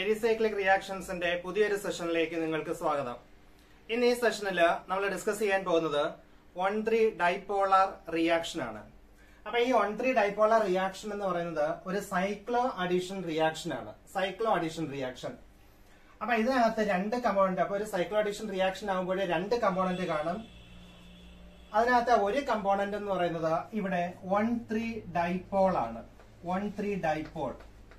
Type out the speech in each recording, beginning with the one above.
pericyclic റിയാക്ഷൻസിന്റെ പുതിയൊരു സെഷനിലേക്ക് നിങ്ങൾക്ക് സ്വാഗതം ഇന്ന് ഈ സെഷനിൽ നമ്മൾ ഡിസ്കസ് ചെയ്യാൻ പോകുന്നത് വൺ ത്രീ ഡൈപോളാർ റിയാക്ഷൻ ആണ് അപ്പൊ ഈ വൺ ത്രീ ഡൈപോളാർ റിയാക്ഷൻ എന്ന് പറയുന്നത് ഒരു സൈക്ലോ അഡീഷൻ റിയാക്ഷൻ ആണ് സൈക്ലോ അഡീഷൻ റിയാക്ഷൻ അപ്പൊ ഇതിനകത്ത് രണ്ട് കമ്പോണന്റ് അപ്പൊ ഒരു സൈക്ലോ അഡീഷൻ റിയാക്ഷൻ ആകുമ്പോൾ രണ്ട് കമ്പോണന്റ് കാണും അതിനകത്ത് ഒരു കമ്പോണന്റ് എന്ന് പറയുന്നത് ഇവിടെ വൺ ത്രീ ഡൈപോൾ ആണ് one three dipole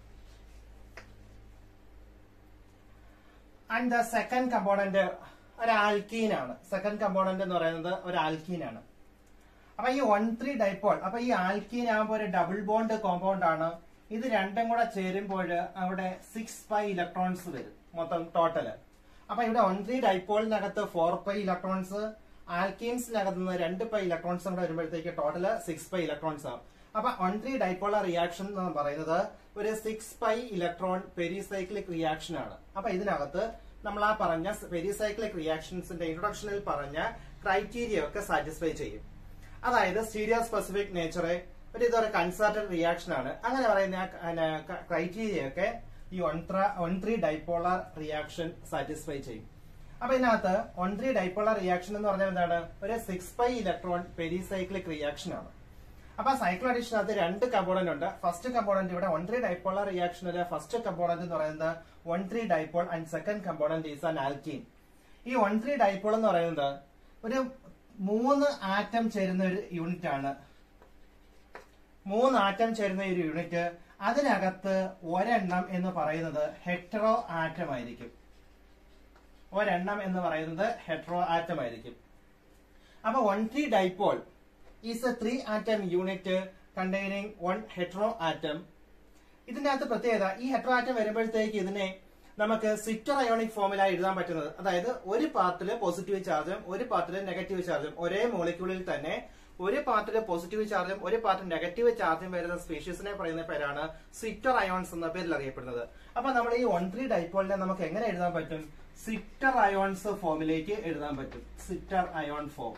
and the second component ഒരു ആൽക്കീൻ ആണ് സെക്കൻഡ് കമ്പോണന്റ് എന്ന് പറയുന്നത് ഒരു ആൽക്കീൻ ആണ് അപ്പൊ ഈ വൺ ത്രീ ഡൈപോൾ അപ്പൊ ഈ ആൽക്കീൻ ആകുമ്പോൾ ഒരു ഡബിൾ ബോണ്ട് കോമ്പൗണ്ട് ആണ് ഇത് രണ്ടും കൂടെ ചേരുമ്പോൾ അവിടെ സിക്സ് പൈ ഇലക്ട്രോൺസ് വരും മൊത്തം ടോട്ടല് അപ്പൊ ഇവിടെ വൺ ത്രീ ഡൈപോളിനകത്ത് ഫോർ പൈ ഇലക്ട്രോൺസ് ആൽക്കീൻസിനകത്ത് നിന്ന് രണ്ട് പൈ ഇലക്ട്രോൺസ് കൂടെ വരുമ്പോഴത്തേക്ക് ടോട്ടല് സിക്സ് പൈ ഇലക്ട്രോൺസ് ആവും അപ്പൊ വൺ ത്രീ ഡൈപോളർ റിയാക്ഷൻ എന്ന് പറയുന്നത് ഒരു six pi electron pericyclic reaction ആണ് അപ്പൊ ഇതിനകത്ത് നമ്മൾ ആ പറഞ്ഞ പെരിസൈക്ലിക് റിയാക്ഷൻസിന്റെ ഇൻട്രൊഡക്ഷനിൽ പറഞ്ഞ ക്രൈറ്റീരിയ ഒക്കെ സാറ്റിസ്ഫൈ ചെയ്യും അതായത് സ്റ്റീരിയോ സ്പെസിഫിക് നേച്ചറെ ഒരു ഇതൊരു കൺസർട്ടഡ് റിയാക്ഷൻ ആണ് അങ്ങനെ പറയുന്ന ക്രൈറ്റീരിയ ഒക്കെ ഈ one three dipolar reaction satisfy ചെയ്യും അപ്പൊ ഇതിനകത്ത് വൺ ത്രീ ഡൈപോളർ റിയാക്ഷൻ എന്ന് പറഞ്ഞാൽ എന്താണ് ഒരു six pi electron pericyclic reaction ആണ് അപ്പൊ സൈക്ലോ അഡീഷനകത്ത് രണ്ട് കമ്പോണന്റ് ഉണ്ട് ഫസ്റ്റ് കമ്പോണന്റ് ഇവിടെ വൺ ത്രീ ഡൈപോളർ റിയാക്ഷനിലെ ഫസ്റ്റ് കമ്പോണന്റ് എന്ന് പറയുന്നത് one three dipole and second component is an alkene ഈ വൺ ത്രീ ഡൈപോൾ എന്ന് പറയുന്നത് ഒരു മൂന്ന് ആറ്റം ചേരുന്ന ഒരു യൂണിറ്റ് ആണ് മൂന്ന് ആറ്റം ചേരുന്ന ഒരു യൂണിറ്റ് അതിനകത്ത് ഒരെണ്ണം എന്ന് പറയുന്നത് ഹെറ്ററോ ആറ്റം ആയിരിക്കും ഒരെണ്ണം എന്ന് പറയുന്നത് ഹെറ്ററോ ആറ്റം ആയിരിക്കും അപ്പൊ one three dipole is a three atom unit containing one hetero atom ഇതിന്റെ അകത്ത് പ്രത്യേകത ഈ ഹെട്രോ ആറ്റം വരുമ്പോഴത്തേക്ക് ഇതിനെ നമുക്ക് സിറ്റർ അയോണിക് ഫോമിലായി എഴുതാൻ പറ്റുന്നത് അതായത് ഒരു പാർട്ടില് പോസിറ്റീവ് ചാർജും ഒരു പാർട്ടില് നെഗറ്റീവ് ചാർജും ഒരേ മോളിക്യൂളിൽ തന്നെ ഒരു പാർട്ടില് പോസിറ്റീവ് ചാർജും ഒരു പാർട്ടിൽ നെഗറ്റീവ് ചാർജും വരുന്ന സ്പീഷീസിനെ പറയുന്ന പേരാണ് സിറ്റർ അയോൺസ് എന്ന പേരിൽ അറിയപ്പെടുന്നത് അപ്പൊ നമ്മൾ ഈ വൺ ത്രീ ഡൈപ്പോളിനെ നമുക്ക് എങ്ങനെ എഴുതാൻ പറ്റും സിറ്റർ അയോൺസ് ഫോമിലേക്ക് എഴുതാൻ പറ്റും സിറ്റർ അയോൺ ഫോം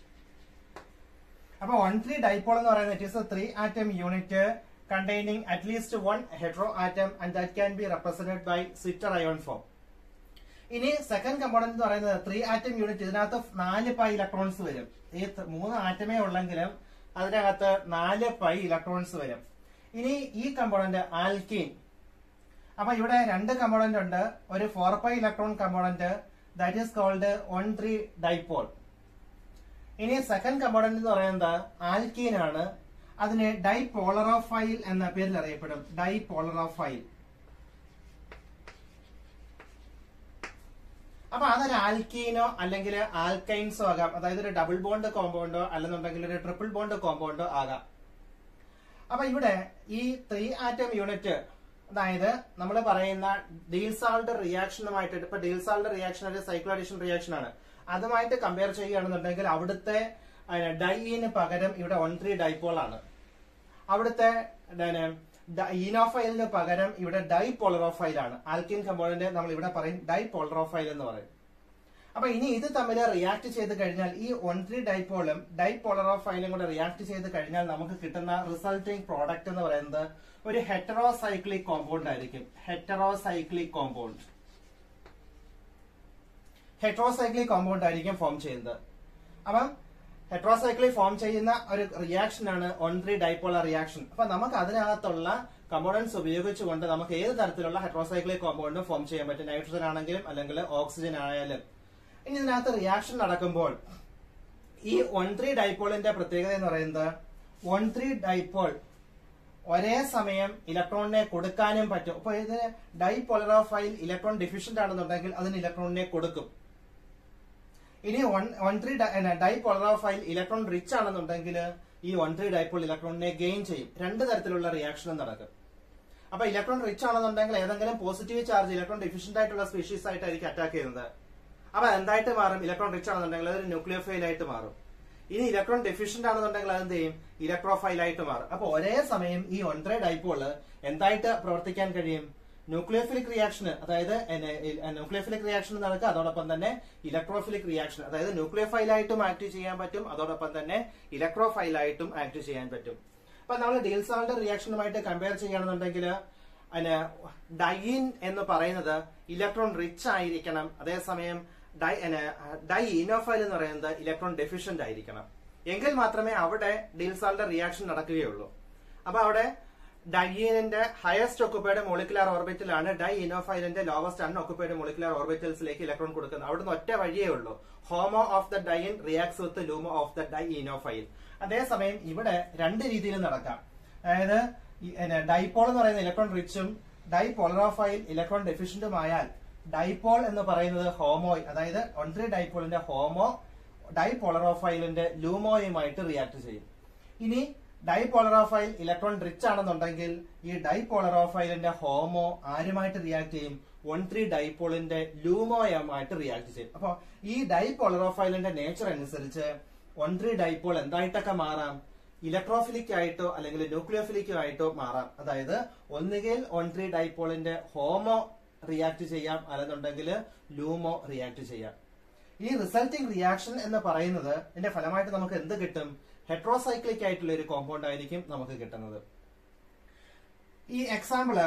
അപ്പൊ വൺ ത്രീ ഡൈപോൾ എന്ന് പറയുന്നത് it is a three atom unit containing at least one hetero atom and that can be represented by zwitter ion form ഇനി സെക്കൻഡ് കമ്പോണന്റ് എന്ന് പറയുന്നത് ത്രീ ആറ്റം യൂണിറ്റ് ഇതിനകത്ത് നാല് pi electrons വരും ഈ മൂന്ന് ആറ്റമേ ഉള്ളെങ്കിലും അതിനകത്ത് നാല് പൈ ഇലക്ട്രോൺസ് വരും ഇനി ഈ കമ്പോണന്റ് ആൽക്കീൻ അപ്പൊ ഇവിടെ രണ്ട് കമ്പോണന്റ് ഉണ്ട് ഒരു four pi electron component that is called one three dipole ഇനി സെക്കൻഡ് കമ്പോണന്റ് എന്ന് പറയുന്നത് ആൽക്കീൻ ആണ് അതിന് ഡൈപോളറോഫൈൽ എന്ന പേരിൽ അറിയപ്പെടും ഡൈപോളറോഫൈൽ അപ്പൊ അതൊരു ആൽക്കീനോ അല്ലെങ്കിൽ ആൽക്കൈൻസോ ആകാം അതായത് ഒരു ഡബിൾ ബോണ്ട് കോമ്പൗണ്ടോ അല്ലെന്നുണ്ടെങ്കിൽ ഒരു ട്രിപ്പിൾ ബോണ്ട് കോമ്പൗണ്ടോ ആകാം അപ്പൊ ഇവിടെ ഈ ത്രീ ആറ്റം യൂണിറ്റ് അതായത് നമ്മൾ പറയുന്ന ഡീൽസാൾഡ് റിയാക്ഷനുമായിട്ട് ഇപ്പൊ ഡീൽസാൾഡ് റിയാക്ഷൻ ഒരു സൈക്ലോ അഡീഷൻ റിയാക്ഷൻ ആണ് അതുമായിട്ട് കമ്പയർ ചെയ്യുകയാണെന്നുണ്ടെങ്കിൽ അവിടുത്തെ ഡൈയിന് പകരം ഇവിടെ വൺ ത്രീ ഡൈപോൾ ആണ് അവിടുത്തെ ഈനോഫൈലിന് പകരം ഇവിടെ ഡൈപോളറോഫൈൽ ആണ് ആൽക്കിൻ കമ്പോണന്റ് നമ്മൾ ഇവിടെ പറയും ഡൈപോളറോഫൈൽ എന്ന് പറയും അപ്പൊ ഇനി ഇത് തമ്മിൽ റിയാക്ട് ചെയ്ത് കഴിഞ്ഞാൽ ഈ വൺ ത്രീ ഡൈപോളും ഡൈപോളറോഫൈലും കൂടെ റിയാക്ട് ചെയ്ത് കഴിഞ്ഞാൽ നമുക്ക് കിട്ടുന്ന റിസൾട്ടിങ് പ്രോഡക്റ്റ് എന്ന് പറയുന്നത് ഒരു ഹെറ്ററോസൈക്ലിക് കോമ്പൗണ്ട് ആയിരിക്കും ഹെറ്ററോസൈക്ലിക് കോമ്പൗണ്ട് ഹെട്രോസൈക്ലിക് കോമ്പൗണ്ട് ആയിരിക്കും ഫോം ചെയ്യുന്നത് അപ്പം ഹെട്രോസൈക്ലിക് ഫോം ചെയ്യുന്ന ഒരു റിയാക്ഷൻ ആണ് ഓൺ ത്രീ ഡൈപോളർ റിയാക്ഷൻ അപ്പൊ നമുക്ക് അതിനകത്തുള്ള കമ്പോണൻസ് ഉപയോഗിച്ചുകൊണ്ട് നമുക്ക് ഏത് തരത്തിലുള്ള ഹെട്രോസൈക്ലിക് കോമ്പൗണ്ടും ഫോം ചെയ്യാൻ പറ്റും നൈട്രജൻ ആണെങ്കിലും അല്ലെങ്കിൽ ഓക്സിജൻ ആയാലും ഇനി ഇതിനകത്ത് റിയാക്ഷൻ നടക്കുമ്പോൾ ഈ വൺ ത്രീ ഡൈപോളിന്റെ പ്രത്യേകത എന്ന് പറയുന്നത് വൺ ത്രീ ഡൈപോൾ ഒരേ സമയം ഇലക്ട്രോണിനെ കൊടുക്കാനും പറ്റും അപ്പൊ ഇതിന് ഡൈപോളറോഫൈൽ ഇലക്ട്രോൺ ഡിഫിഷ്യന്റ് ആണെന്നുണ്ടെങ്കിൽ അതിന് ഇലക്ട്രോണിനെ കൊടുക്കും ഇനി one one three dipolarophile electron rich ആണെന്നുണ്ടെങ്കിൽ ഈ വൺ ത്രീ ഡൈപോൾ ഇലക്ട്രോണിനെ ഗെയിൻ ചെയ്യും രണ്ട് തരത്തിലുള്ള റിയാക്ഷനും നടക്കും അപ്പൊ ഇലക്ട്രോൺ റിച്ച് ആണെന്നുണ്ടെങ്കിൽ ഏതെങ്കിലും പോസിറ്റീവ് ചാർജ് ഇലക്ട്രോൺ ഡിഫിഷ്യന്റ് ആയിട്ടുള്ള സ്പീഷീസ് ആയിട്ടായിരിക്കും അറ്റാക്ക് ചെയ്യുന്നത് അപ്പൊ എന്തായിട്ട് മാറും ഇലക്ട്രോൺ റിച്ച് ആണെന്നുണ്ടെങ്കിൽ അതൊരു ന്യൂക്ലിയോഫൈൽ ആയിട്ട് മാറും ഇനി ഇലക്ട്രോൺ ഡെഫിഷ്യന്റ് ആണെന്നുണ്ടെങ്കിൽ അതെന്ത് ചെയ്യും ഇലക്ട്രോഫൈൽ ആയിട്ട് മാറും അപ്പൊ ഒരേ സമയം ഈ ഒൻട്രേ ഡൈപോള് എന്തായിട്ട് പ്രവർത്തിക്കാൻ കഴിയും ന്യൂക്ലിയോഫിലിക് റിയാക്ഷൻ അതായത് ന്യൂക്ലിയോഫിലിക് റിയാക്ഷൻ നടക്കുക അതോടൊപ്പം തന്നെ ഇലക്ട്രോഫിലിക് റിയാക്ഷൻ അതായത് ന്യൂക്ലിയോഫൈൽ ആയിട്ടും ആക്ട് ചെയ്യാൻ പറ്റും അതോടൊപ്പം തന്നെ ഇലക്ട്രോഫൈൽ ആയിട്ടും ആക്ട് ചെയ്യാൻ പറ്റും അപ്പൊ നമ്മൾ ഡീൽസാൾഡ് റിയാക്ഷനുമായിട്ട് കമ്പയർ ചെയ്യുകയാണെന്നുണ്ടെങ്കിൽ അതിന് ഡൈൻ എന്ന് പറയുന്നത് ഇലക്ട്രോൺ റിച്ച് ആയിരിക്കണം അതേസമയം ഡൈ ഡൈ ഇനോഫൈൽ എന്ന് പറയുന്നത് ഇലക്ട്രോൺ ഡെഫിഷ്യന്റ് ആയിരിക്കണം എങ്കിൽ മാത്രമേ അവിടെ ഡീൽസാളിന്റെ റിയാക്ഷൻ നടക്കുകയുള്ളൂ അപ്പൊ അവിടെ ഡൈനിന്റെ ഹയസ്റ്റ് ഒക്കുപ്പൈഡ് മോളിക്കുലാർ ഓർബിറ്റിലാണ് ഡൈ ഇനോഫൈലിന്റെ ലോവസ്റ്റ് അൺ ഒക്കുപ്പൈഡ് മോളിക്കുലാർ ഓർബിറ്റൽസിലേക്ക് ഇലക്ട്രോൺ കൊടുക്കുന്നത് അവിടുന്ന് ഒറ്റ വഴിയേ ഉള്ളൂ HOMO of the diene reacts with LUMO of the dienophile അതേസമയം ഇവിടെ രണ്ട് രീതിയിൽ നടക്കാം അതായത് ഡൈപോൾ എന്ന് പറയുന്ന ഇലക്ട്രോൺ റിച്ചും ഡൈപോളറോഫൈൽ ഇലക്ട്രോൺ ഡെഫിഷ്യന്റുമായാൽ ഡൈപോൾ എന്ന് പറയുന്നത് ഹോമോയ് അതായത് ഒൺ ത്രീ ഡൈപോളിന്റെ ഹോമോ ഡൈപോളറോഫൈലിന്റെ ലൂമോയുമായിട്ട് റിയാക്ട് ചെയ്യും ഇനി ഡൈപോളറോഫൈൽ ഇലക്ട്രോൺ റിച്ച് ആണെന്നുണ്ടെങ്കിൽ ഈ ഡൈപോളറോഫൈലിന്റെ ഹോമോ ആരുമായിട്ട് റിയാക്ട് ചെയ്യും വൺ ത്രീ ഡൈപോളിന്റെ ലൂമോയുമായിട്ട് റിയാക്ട് ചെയ്യും അപ്പൊ ഈ ഡൈപോളറോഫൈലിന്റെ നേച്ചർ അനുസരിച്ച് വൺ ത്രീ ഡൈപോൾ എന്തായിട്ടൊക്കെ മാറാം ഇലക്ട്രോഫിലിക് ആയിട്ടോ അല്ലെങ്കിൽ ന്യൂക്ലിയോഫിലിക്കോ ആയിട്ടോ മാറാം അതായത് ഒന്നുകിൽ വൺ ത്രീ ഡൈപോളിന്റെ ഹോമോ റിയാക്ട് ചെയ്യാം അല്ലെന്നുണ്ടെങ്കിൽ ലൂമോ റിയാക്ട് ചെയ്യാം ഈ റിസൾട്ടിംഗ് റിയാക്ഷൻ എന്ന് പറയുന്നത് ഇതിന്റെ ഫലമായിട്ട് നമുക്ക് എന്ത് കിട്ടും ഹെട്രോസൈക്ലിക് ആയിട്ടുള്ള ഒരു കോമ്പൗണ്ട് ആയിരിക്കും നമുക്ക് കിട്ടുന്നത് ഈ എക്സാമ്പിള്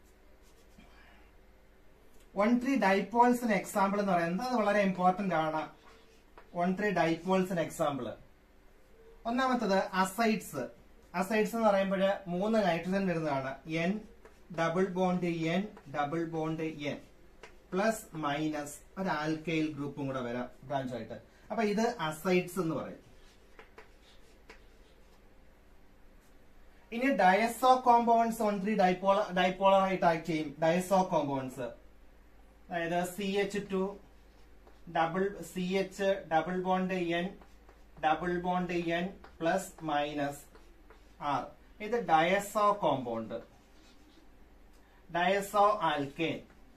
വൺ ത്രീ ഡൈപോൾസിന് എക്സാമ്പിൾ എന്ന് പറയുന്നത് അത് വളരെ ഇമ്പോർട്ടന്റ് ആണ് വൺ ത്രീ ഡൈപോൾസിന് എക്സാമ്പിള് ഒന്നാമത്തത് അസൈഡ്സ് അസൈഡ്സ് എന്ന് പറയുമ്പോൾ മൂന്ന് നൈട്രജൻ വരുന്നതാണ് N double bond N double bond N plus minus ഒരു ആൽക്കൈൽ ഗ്രൂപ്പും കൂടെ വരാം ബ്രാഞ്ച് ആയിട്ട് അപ്പൊ ഇത് അസൈഡ്സ് എന്ന് പറയും ഇനി diazo compounds one three dipole dipolar ആയിട്ട് ആക്ട് ചെയ്യും ഡയസോ കോമ്പൗണ്ട്സ് അതായത് C H two double C H double bond N double bond N plus minus R ഇത് ഡയസോ കോമ്പൗണ്ട് ഡയസോ ആൽക്കേൻ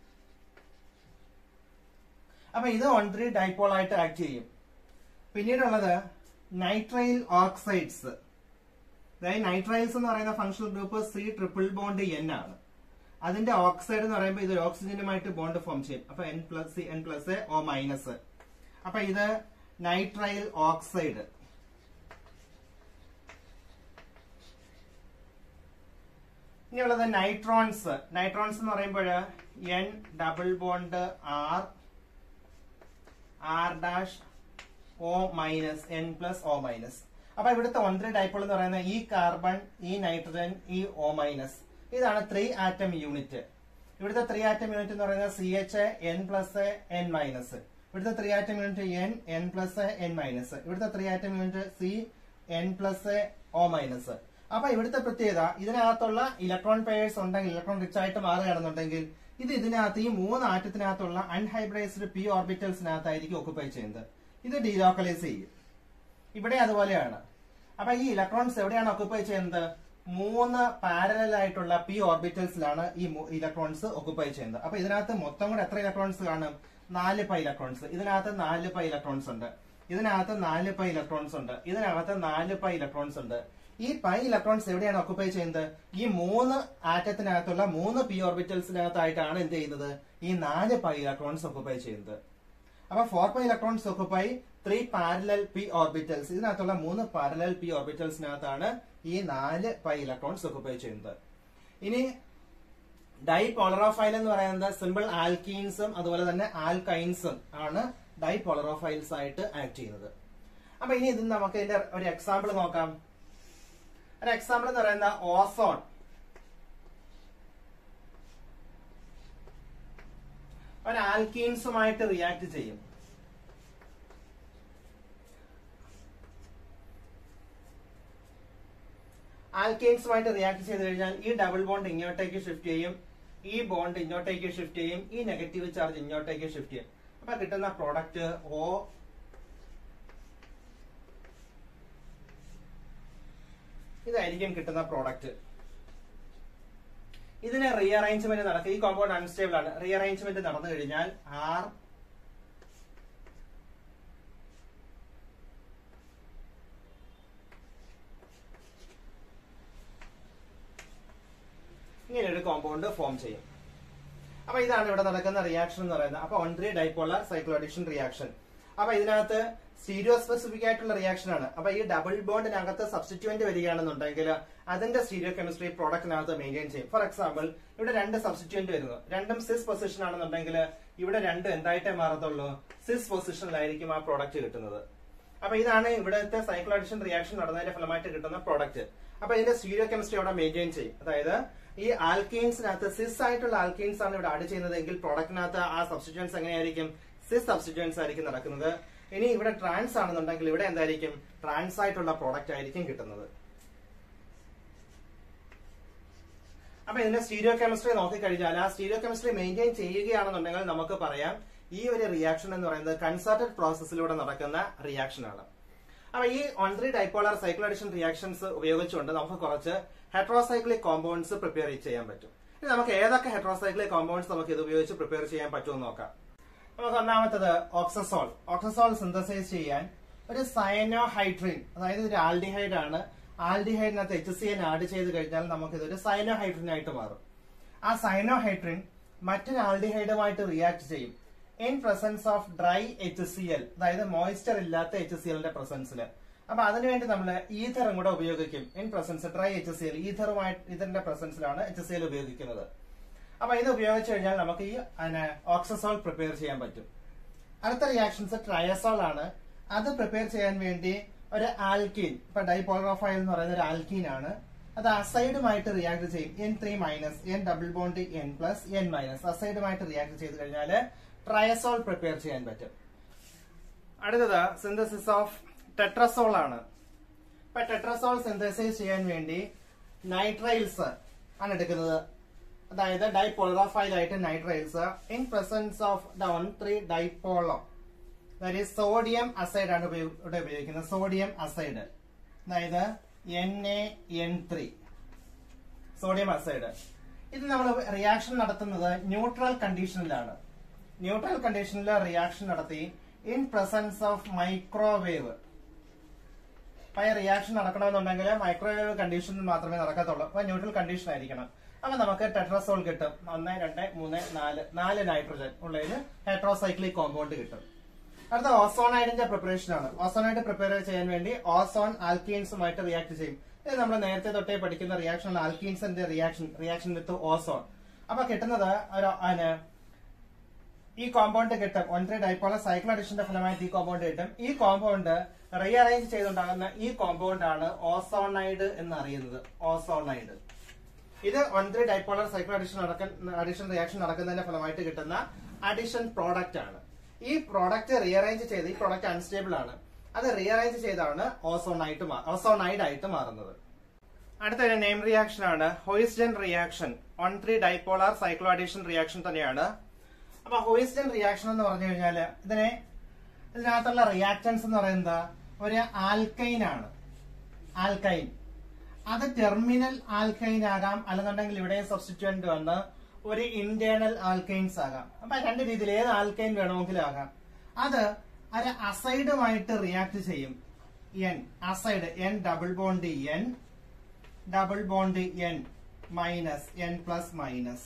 അപ്പൊ ഇത് വൺ ത്രീ ഡൈപോൾ ആയിട്ട് act ചെയ്യും പിന്നീടുള്ളത് nitrile oxides അതായത് നൈട്രൈൽസ് എന്ന് പറയുന്ന functional group C triple bond N ആണ് അതിന്റെ ഓക്സൈഡ് എന്ന് പറയുമ്പോൾ ഇത് ഓക്സിജനുമായിട്ട് ബോണ്ട് ഫോം ചെയ്യും അപ്പൊ N plus C N plus O minus അപ്പൊ ഇത് നൈട്രൈൽ ഓക്സൈഡ് ഇനിയുള്ളത് നൈട്രോൺസ് നൈട്രോൺസ് എന്ന് പറയുമ്പോൾ N double bond R R dash O minus N plus O minus അപ്പൊ ഇവിടുത്തെ വൺ ത്രീ ഡൈപ്പോൾ എന്ന് പറയുന്ന ഈ കാർബൺ ഈ നൈട്രജൻ ഈ ഒ മൈനസ് ഇതാണ് ത്രീ ആറ്റം യൂണിറ്റ് ഇവിടുത്തെ ത്രീ ആറ്റം യൂണിറ്റ് എന്ന് പറയുന്നത് C H N plus N minus ഇവിടുത്തെ three atom unit N N plus N minus ഇവിടുത്തെ three atom unit C N plus O minus അപ്പൊ ഇവിടുത്തെ പ്രത്യേകത ഇതിനകത്തുള്ള ഇലക്ട്രോൺ പെയേഴ്സ് ഉണ്ടെങ്കിൽ ഇലക്ട്രോൺ റിച്ച് ആയിട്ട് മാറുകയാണെന്നുണ്ടെങ്കിൽ ഇത് ഇതിനകത്ത് ഈ മൂന്ന് ആറ്റത്തിനകത്തുള്ള അൺഹൈബ്രൈസ്ഡ് പി ഓർബിറ്റൽസിനകത്തായിരിക്കും ഒക്കുപ്പൈ ചെയ്യുന്നത് ഇത് ഡീലോക്കലൈസ് ചെയ്യും ഇവിടെ അതുപോലെയാണ് അപ്പൊ ഈ ഇലക്ട്രോൺസ് എവിടെയാണ് ഒക്കുപ്പൈ ചെയ്യുന്നത് മൂന്ന് പാരലൽ ആയിട്ടുള്ള പി ഓർബിറ്റൽസിലാണ് ഈ ഇലക്ട്രോൺസ് ഒക്കുപ്പൈ ചെയ്യുന്നത് അപ്പൊ ഇതിനകത്ത് മൊത്തം കൂടെ എത്ര ഇലക്ട്രോൺസ് കാണും നാല് പൈ ഇലക്ട്രോൺസ് ഇതിനകത്ത് നാല് പൈ ഇലക്ട്രോൺസ് ഉണ്ട് ഇതിനകത്ത് നാല് പൈ ഇലക്ട്രോൺസ് ഉണ്ട് ഇതിനകത്ത് നാല് പൈ ഇലക്ട്രോൺസ് ഉണ്ട് ഈ പൈ ഇലക്ട്രോൺസ് എവിടെയാണ് ഒക്കുപ്പൈ ചെയ്യുന്നത് ഈ മൂന്ന് ആറ്റത്തിനകത്തുള്ള മൂന്ന് പി ഓർബിറ്റൽസിനകത്തായിട്ടാണ് എന്ത് ചെയ്യുന്നത് ഈ നാല് പൈ ഇലക്ട്രോൺസ് ഒക്കുപ്പൈ ചെയ്യുന്നത് അപ്പൊ four pi electrons occupy three parallel P orbitals ഇതിനകത്തുള്ള മൂന്ന് പാരലൽ പി ഓർബിറ്റൽസിനകത്താണ് ഈ നാല് പൈ ഇലക്ട്രോൺസ് ഒക്കുപ്പൈ ചെയ്യുന്നത് ഇനി ഡൈപോളറോഫൈൽ എന്ന് പറയുന്നത് സിമ്പിൾ ആൽക്കീൻസും അതുപോലെ തന്നെ ആൽക്കൈൻസും ആണ് ഡൈപോളറോഫൈൽസ് ആയിട്ട് ആക്ട് ചെയ്യുന്നത് അപ്പൊ ഇനി ഇത് നമുക്ക് ഇതിന്റെ ഒരു എക്സാമ്പിൾ നോക്കാം ഒരു എക്സാമ്പിൾ എന്ന് പറയുന്ന ഓസോൺ ഒരു ആൽക്കീൻസുമായിട്ട് റിയാക്ട് ചെയ്യും ആൽക്കെയിൻസുമായിട്ട് റിയാക്ട് ചെയ്ത് കഴിഞ്ഞാൽ ഈ ഡബിൾ ബോണ്ട് ഇങ്ങോട്ടേക്ക് ഷിഫ്റ്റ് ചെയ്യും ഈ ബോണ്ട് ഇങ്ങോട്ടേക്ക് ഷിഫ്റ്റ് ചെയ്യും ഈ നെഗറ്റീവ് ചാർജ് ഇങ്ങോട്ടേക്ക് ഷിഫ്റ്റ് ചെയ്യും അപ്പൊ കിട്ടുന്ന പ്രോഡക്റ്റ് ഓ ഇതായിരിക്കും കിട്ടുന്ന പ്രോഡക്റ്റ് ഇതിന് റീഅറേഞ്ച്മെന്റ് നടക്കും ഈ കോമ്പൗണ്ട് അൺസ്റ്റേബിൾ ആണ് റീഅറേഞ്ച്മെന്റ് നടന്നു കഴിഞ്ഞാൽ ആർ ഇങ്ങനെ ഒരു കോമ്പൗണ്ട് ഫോം ചെയ്യും അപ്പൊ ഇതാണ് ഇവിടെ നടക്കുന്ന റിയാക്ഷൻ എന്ന് പറയുന്നത് അപ്പൊ one three dipolar cycloaddition reaction അപ്പൊ ഇതിനകത്ത് സ്റ്റീരിയോ സ്പെസിഫിക് ആയിട്ടുള്ള റിയാക്ഷൻ ആണ് അപ്പൊ ഈ ഡബിൾ ബോണ്ടിനകത്ത് സബ്സ്റ്റിറ്റ്യൂവന്റ് വരികയാണെന്നുണ്ടെങ്കിൽ അതിന്റെ സ്റ്റീരിയോ കെമിസ്ട്രി പ്രോഡക്റ്റിനകത്ത് മെയിൻറ്റെയിൻ ചെയ്യും ഫോർ എക്സാമ്പിൾ ഇവിടെ രണ്ട് സബ്സ്റ്റിറ്റ്യൂവന്റ് വരുന്നു രണ്ടും സിസ് പൊസിഷൻ ആണെന്നുണ്ടെങ്കിൽ ഇവിടെ രണ്ടും എന്തായിട്ടേ മാറത്തുള്ളൂ സിസ് പൊസിഷനിലായിരിക്കും ആ പ്രോഡക്റ്റ് കിട്ടുന്നത് അപ്പൊ ഇതാണ് ഇവിടുത്തെ സൈക്കിൾ അഡിഷൻ റിയാക്ഷൻ നടന്നതിന്റെ ഫലമായിട്ട് കിട്ടുന്ന പ്രോഡക്റ്റ് അപ്പൊ ഇതിന്റെ സ്റ്റീരിയോ കെമിസ്ട്രി അവിടെ മെയിൻറ്റെയിൻ ചെയ്യും അതായത് ഈ ആൽക്കീൻസിനകത്ത് സിസ് ആയിട്ടുള്ള ആൽക്കീൻസ് ആണ് ഇവിടെ ആഡ് ചെയ്യുന്നതെങ്കിൽ പ്രോഡക്റ്റിനകത്ത് ആ സബ്സ്റ്റിറ്റ്യൂൻസ് എങ്ങനെയായിരിക്കും സിസ് സബ്സ്റ്റിറ്റ്യൂൻസ് ആയിരിക്കും നടക്കുന്നത് ഇനി ഇവിടെ ട്രാൻസ് ആണെന്നുണ്ടെങ്കിൽ ഇവിടെ എന്തായിരിക്കും ട്രാൻസ് ആയിട്ടുള്ള പ്രോഡക്റ്റ് ആയിരിക്കും കിട്ടുന്നത് അപ്പൊ ഇതിന്റെ സ്റ്റീരിയോ കെമിസ്ട്രി നോക്കിക്കഴിഞ്ഞാൽ ആ സ്റ്റീരിയോ കെമിസ്ട്രി മെയിൻറ്റെയിൻ ചെയ്യുകയാണെന്നുണ്ടെങ്കിൽ നമുക്ക് പറയാം ഈ ഒരു റിയാക്ഷൻ എന്ന് പറയുന്നത് കൺസർട്ടഡ് പ്രോസസ്സിലൂടെ നടക്കുന്ന റിയാക്ഷൻ ആണ് അപ്പൊ ഈ one three dipolar cycle addition reactions ഉപയോഗിച്ചുകൊണ്ട് നമുക്ക് കുറച്ച് ഹെട്രോസൈക്ലിക് കോമ്പൗണ്ട്സ് പ്രിപ്പയർ ചെയ്യാൻ പറ്റും ഇനി നമുക്ക് ഏതൊക്കെ ഹെട്രോസൈക്ലിക് കോമ്പൗണ്ട്സ് നമുക്ക് ഇത് ഉപയോഗിച്ച് പ്രിപ്പയർ ചെയ്യാൻ പറ്റുമെന്ന് നോക്കാം നമുക്ക് ഒന്നാമത്തത് ഓക്സസോൾ ഓക്സസോൾ സിന്തസൈസ് ചെയ്യാൻ ഒരു സയനോഹൈഡ്രിൻ അതായത് ഒരു ആൽഡിഹൈഡ് ആണ് ആൽഡിഹൈഡിനകത്ത് എച്ച് സി എൻ ആഡ് ചെയ്ത് കഴിഞ്ഞാൽ നമുക്ക് ഇതൊരു സൈനോഹൈഡ്രിൻ ആയിട്ട് മാറും ആ സൈനോഹൈഡ്രിൻ മറ്റൊരു ആൽഡിഹൈഡുമായിട്ട് റിയാക്ട് ചെയ്യും in presence of dry H C L അതായത് മോയ്സ്ചർ ഇല്ലാത്ത എച്ച് സി എല്ലിന്റെ പ്രസൻസിൽ അപ്പൊ അതിനുവേണ്ടി നമ്മൾ ഈഥറും കൂടെ ഉപയോഗിക്കും in presence dry H C L ഈഥറുമായിട്ട് ഇതിന്റെ പ്രസൻസിലാണ് എച്ച് സി എൽ ഉപയോഗിക്കുന്നത് അപ്പൊ ഇത് ഉപയോഗിച്ച് കഴിഞ്ഞാൽ നമുക്ക് ഈ ഓക്സസോൾ പ്രിപ്പയർ ചെയ്യാൻ പറ്റും അടുത്ത റിയാക്ഷൻസ് ട്രയസോൾ ആണ് അത് പ്രിപ്പയർ ചെയ്യാൻ വേണ്ടി ഒരു ആൽക്കീൻ ഇപ്പൊ ഡൈപോളറോഫൈൽ എന്ന് പറയുന്ന ഒരു ആൽക്കീൻ ആണ് അത് അസൈഡുമായിട്ട് റിയാക്ട് ചെയ്യും N three minus N double bond N plus N minus അസൈഡുമായിട്ട് റിയാക്ട് ചെയ്ത് കഴിഞ്ഞാൽ ട്രയസോൾ പ്രിപ്പയർ ചെയ്യാൻ പറ്റും അടുത്തത് സിന്തസിസ് ഓഫ് ടെട്രസോൾ ആണ് ഇപ്പൊ ടെട്രസോൾ സിന്തസൈസ് ചെയ്യാൻ വേണ്ടി നൈട്രൈൽസ് ആണ് എടുക്കുന്നത് അതായത് ഡൈപോളറോഫൈൽ ആയിട്ട് nitriles in presence of the one three dipole അതായത് സോഡിയം അസൈഡ് ആണ് ഉപയോ- ഇവിടെ ഉപയോഗിക്കുന്നത് സോഡിയം അസൈഡ് അതായത് N A N three sodium azide ഇത് നമ്മൾ റിയാക്ഷൻ നടത്തുന്നത് ന്യൂട്രൽ കണ്ടീഷനിലാണ് ന്യൂട്രൽ കണ്ടീഷനിൽ റിയാക്ഷൻ നടത്തി ഇൻ പ്രസൻസ് ഓഫ് മൈക്രോവേവ് അപ്പൊ ഈ റിയാക്ഷൻ നടക്കണമെന്നുണ്ടെങ്കിൽ മൈക്രോവേവ് കണ്ടീഷനിൽ മാത്രമേ നടക്കത്തുള്ളൂ അപ്പൊ ന്യൂട്രൽ കണ്ടീഷൻ ആയിരിക്കണം അപ്പൊ നമുക്ക് ടെട്രസോൾ കിട്ടും ഒന്ന് രണ്ട് മൂന്ന് നാല് നാല് നൈട്രജൻ ഉള്ളതിന് ഹെട്രോസൈക്ലിക് കോമ്പൗണ്ട് കിട്ടും അടുത്ത ഓസോണൈഡിന്റെ പ്രിപ്പറേഷൻ ആണ് ഓസോണൈഡ് പ്രിപ്പയർ ചെയ്യാൻ വേണ്ടി ഓസോൺ ആൽക്കീൻസുമായിട്ട് റിയാക്ട് ചെയ്യും ഇത് നമ്മൾ നേരത്തെ തൊട്ടേ പഠിക്കുന്ന റിയാക്ഷൻ ആൽക്കീൻസിന്റെ റിയാക്ഷൻ റിയാക്ഷൻ വിത്ത് ഓസോൺ അപ്പൊ കിട്ടുന്നത് ഒരു അതിന് ഈ കോമ്പൗണ്ട് കിട്ടും വൺ ത്രീ ഡൈപ്പോളർ സൈക്കിൾ അഡിഷന്റെ ഫലമായിട്ട് ഈ കോമ്പൗണ്ട് കിട്ടും ഈ കോമ്പൗണ്ട് റീഅറേഞ്ച് ചെയ്തുണ്ടാകുന്ന ഈ കോമ്പൗണ്ട് ആണ് ഓസോണൈഡ് എന്ന് അറിയുന്നത് ഓസോണൈഡ് ഇത് one three dipolar cycle addition നടക്കുന്ന അഡിഷൻ റിയാക്ഷൻ നടക്കുന്നതിന്റെ ഫലമായിട്ട് കിട്ടുന്ന അഡിഷൻ പ്രോഡക്റ്റ് ആണ് ഈ പ്രോഡക്റ്റ് റീഅറേഞ്ച് ചെയ്ത് ഈ പ്രോഡക്റ്റ് അൺസ്റ്റേബിൾ ആണ് അത് റീഅറേഞ്ച് ചെയ്താണ് ഓസോണായിട്ട് ഓസോണൈഡ് ആയിട്ട് മാറുന്നത് അടുത്തൊരു നെയിം റിയാക്ഷൻ ആണ് Huisgen reaction one three dipolar cyclo addition reaction തന്നെയാണ് അപ്പൊ ഹോയിസ്ജൻ റിയാക്ഷൻ എന്ന് പറഞ്ഞു കഴിഞ്ഞാല് ഇതിനെ ഇതിനകത്തുള്ള റിയാക്ടൻസ് എന്ന് പറയുന്നത് ഒരു ആൽക്കൈൻ ആണ് ആൽക്കൈൻ അത് ടെർമിനൽ ആൽക്കൈൻ ആകാം അല്ലെന്നുണ്ടെങ്കിൽ ഇവിടെ സബ്സ്റ്റിറ്റ്യൂന്റ് വന്ന് ഒരു ഇന്റേണൽ ആൽക്കൈൻസ് ആകാം അപ്പൊ രണ്ട് രീതിയിൽ ഏത് ആൽക്കൈൻ വേണമെങ്കിലും ആകാം അത് ഒരു അസൈഡുമായിട്ട് റിയാക്ട് ചെയ്യും N azide N double bond N double bond N minus N plus minus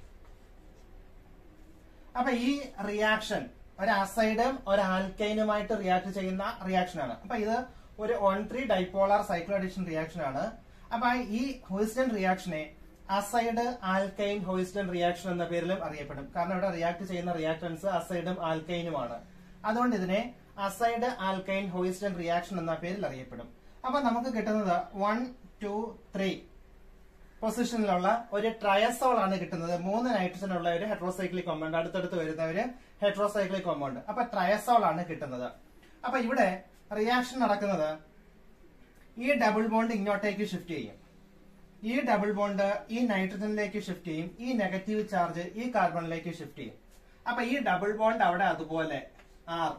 അപ്പൊ ഈ റിയാക്ഷൻ ഒരു അസൈഡും ഒരു ആൽക്കൈനുമായിട്ട് റിയാക്ട് ചെയ്യുന്ന റിയാക്ഷൻ ആണ് അപ്പൊ ഇത് ഒരു one three dipolar cyclo addition reaction ആണ് അപ്പൊ ഈ ഹോയിസ്റ്റൻ റിയാക്ഷനെ അസൈഡ് ആൽക്കൈൻ ഹോയിസ്റ്റൻ റിയാക്ഷൻ എന്ന പേരിലും അറിയപ്പെടും കാരണം ഇവിടെ റിയാക്ട് ചെയ്യുന്ന റിയാക്ടൻസ് അസൈഡും ആൽക്കൈനുമാണ് അതുകൊണ്ട് ഇതിനെ അസൈഡ് ആൽക്കൈൻ ഹോയിസ്റ്റൻ റിയാക്ഷൻ എന്ന പേരിൽ അറിയപ്പെടും അപ്പൊ നമുക്ക് കിട്ടുന്നത് വൺ ടു ത്രീ പൊസിഷനിലുള്ള ഒരു ട്രയസോൾ ആണ് കിട്ടുന്നത് മൂന്ന് നൈട്രജൻ ഉള്ള ഒരു ഹെട്രോസൈക്ലിക് കോമ്പൗണ്ട് അടുത്തടുത്ത് വരുന്ന ഒരു ഹെട്രോസൈക്ലിക് കോമ്പൗണ്ട് അപ്പൊ ട്രയസോൾ ആണ് കിട്ടുന്നത് അപ്പൊ ഇവിടെ റിയാക്ഷൻ നടക്കുന്നത് ഈ ഡബിൾ ബോണ്ട് ഇങ്ങോട്ടേക്ക് ഷിഫ്റ്റ് ചെയ്യും ഈ ഡബിൾ ബോണ്ട് ഈ നൈട്രജനിലേക്ക് ഷിഫ്റ്റ് ചെയ്യും ഈ നെഗറ്റീവ് ചാർജ് ഈ കാർബണിലേക്ക് ഷിഫ്റ്റ് ചെയ്യും അപ്പൊ ഈ ഡബിൾ ബോണ്ട് അവിടെ അതുപോലെ ആർ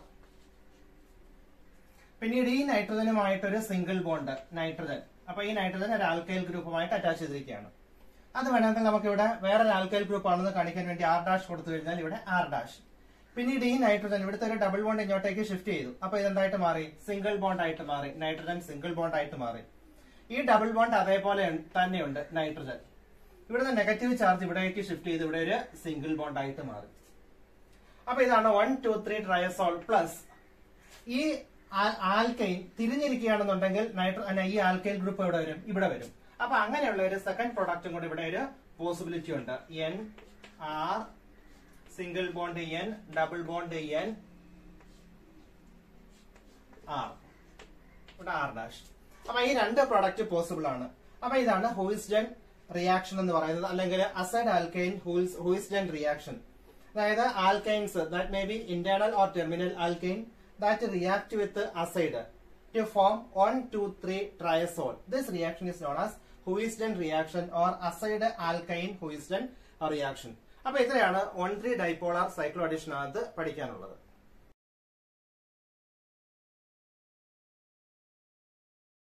പിന്നീട് ഈ നൈട്രജനുമായിട്ടൊരു സിംഗിൾ ബോണ്ട് നൈട്രജൻ അപ്പൊ ഈ നൈട്രജൻ ഒരു ആൽക്കൈൽ ഗ്രൂപ്പുമായിട്ട് അറ്റാച്ച് ചെയ്തിരിക്കുകയാണ് അത് വേണമെങ്കിൽ നമുക്ക് ഇവിടെ വേറൊരു ആൽക്കൈൽ ഗ്രൂപ്പ് ആണെന്ന് കാണിക്കാൻ വേണ്ടി ആർ ഡാഷ് കൊടുത്തു കഴിഞ്ഞാൽ ഇവിടെ ആർ ഡാഷ് പിന്നീട് ഈ നൈട്രജൻ ഇവിടുത്തെ ഒരു ഡബിൾ ബോണ്ട് ഇങ്ങോട്ടേക്ക് ഷിഫ്റ്റ് ചെയ്തു അപ്പൊ ഇതെന്തായിട്ട് മാറി സിംഗിൾ ബോണ്ട് ആയിട്ട് മാറി നൈട്രജൻ സിംഗിൾ ബോണ്ട് ആയിട്ട് മാറി ഈ ഡബിൾ ബോണ്ട് അതേപോലെ ഉണ്ട്- തന്നെയുണ്ട് നൈട്രജൻ ഇവിടുത്തെ നെഗറ്റീവ് ചാർജ് ഇവിടേക്ക് ഷിഫ്റ്റ് ചെയ്ത് ഇവിടെ ഒരു സിംഗിൾ ബോണ്ട് ആയിട്ട് മാറി അപ്പൊ ഇതാണ് one two three triazole plus ഈ ആൽക്കൈൻ തിരിഞ്ഞിരിക്കുകയാണെന്നുണ്ടെങ്കിൽ നൈട്രോ അല്ല, ഈ ആൽക്കൈൽ ഗ്രൂപ്പ് ഇവിടെ വരും ഇവിടെ വരും അപ്പൊ അങ്ങനെയുള്ള ഒരു സെക്കൻഡ് പ്രൊഡക്റ്റും കൂടെ ഇവിടെ ഒരു പോസിബിലിറ്റി ഉണ്ട് N R single bond N double bond N R ഇവിടെ ആർ ഡാഷ് അപ്പൊ ഈ രണ്ട് പ്രൊഡക്റ്റ് പോസിബിൾ ആണ് അപ്പൊ ഇതാണ് ഹൂയിസ്ഡൻ റിയാക്ഷൻ എന്ന് പറയുന്നത് അല്ലെങ്കിൽ അസൈഡ് ആൽക്കൈൻ ഹൂയിസ്ഡൻ റിയാക്ഷൻ അതായത് alkynes that may be internal or terminal alkyne that react with azide to form one two three triazole this reaction is known as Huisgen reaction or azide alkyne Huisgen reaction അപ്പൊ ഇത്രയാണ് one three dipolar cyclo അഡീഷനകത്ത് പഠിക്കാനുള്ളത്